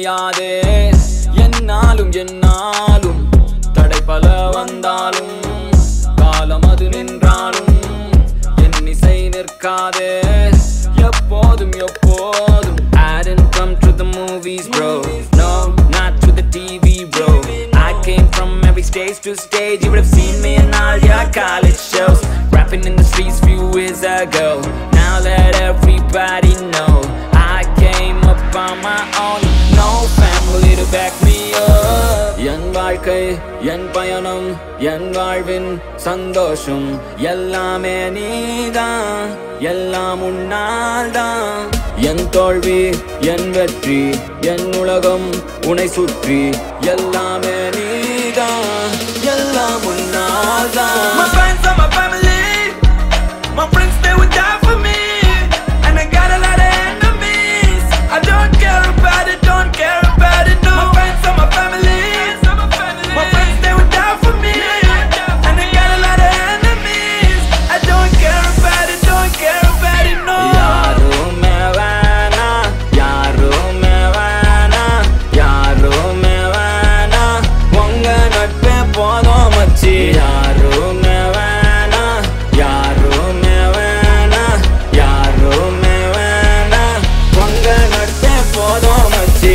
தெரியாதே என்னாலும் என்னாலும் தடை பல வந்தாலும் காலம் அது நின்றாலும் என் இசை நிற்காதே எப்போதும் எப்போதும் I didn't come to the movies bro No, not to the TV bro I came from every stage to stage You would have seen me in all your college shows Rapping in the streets few years ago Now let everybody know I came up on my own No family to back me up என் வாழ்க்கை என் பயணம் என் வாழ்வின் சந்தோஷம் எல்லாமே நீதான் எல்லாம் உன்னால் தான் என் தோல்வி என் வெற்றி என் உலகம் உனை சுற்றி எல்லாமே நீதான் எல்லாம் உன்னால் தான் My friends are my family. My friends, they would die for me. And I got a lot of enemies. I don't care about it, don't care about it, no. My friends are my family. My friends, they would die for me. And I got a lot of enemies. I don't care about it, don't care about it, no. யாருமே வேணா யாருமே வேணா யாருமே வேணா உங்க நட்பே போதும் மச்சி யாருமே வேணா யாருமே வேணா யாருமே வேணா உங்க நட்பே போதும் மச்சி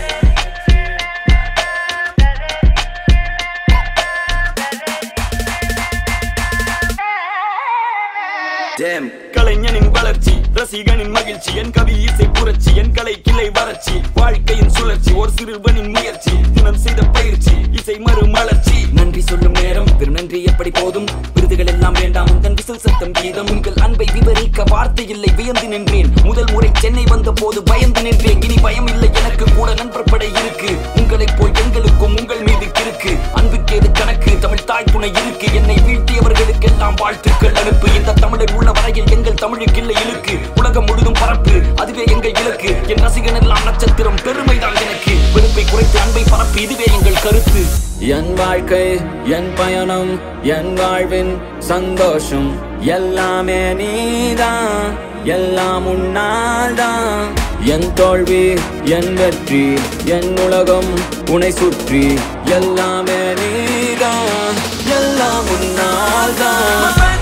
Damn. கலைஞனின் வளர்ச்சி ரசிகனின் மகிழ்ச்சி என் கவி இசை புரட்சி என் கலை கிளை வறட்சி வாழ்க்கையின் சுழற்சி ஒரு சிறுவனின் முயற்சி தினம் செய்த பயிற்சி இசை மறுமலர்ச்சி நன்றி சொல்லும் நேரம் பெரும் நன்றி எப்படி போதும் விருதுகள் எல்லாம் வேண்டாம் உங்கள் விசில் சத்தம் கீதம் உங்கள் அன்பை விவரிக்க வார்த்தை இல்லை வியந்து நின்றேன் முதல் முறை சென்னை வந்த போது பயந்து நின்றேன் இனி பயம் இல்லை எனக்கு கூட நண்பர் படை இருக்கு உங்களைப் போல் எங்களுக்கும் உங்கள் மீது கிறுக்கு அன்புக்கேது கணக்கு தமிழ் தாய் துணை இருக்கு என்னை வீழ்த்தியவர்களுக்கெல்லாம் வாழ்த்துக்கள் அனுப்பு இந்த தமிழர் உள்ள வரையில் எங்கள் தமிழுக்கு இல்லை இழுக்கு உலகம் முழுதும் பரப்பு அதுவே எங்கள் இலக்கு என் ரசிகன் எல்லாம் நட்சத்திரம் பெருமைதான் எனக்கு வெறுப்பை குறைத்து அன்பை பரப்பு இதுவே எங்கள் கருத்து என் வாழ்க்கை என் பயணம் என் வாழ்வின் சந்தோஷம் எல்லாமே நீதான் எல்லாம் உன்னால் தான் என் தோல்வி என் வெற்றி என் உலகம் உனை சுற்றி எல்லாமே நீதான் எல்லாம் உன்னால் தான்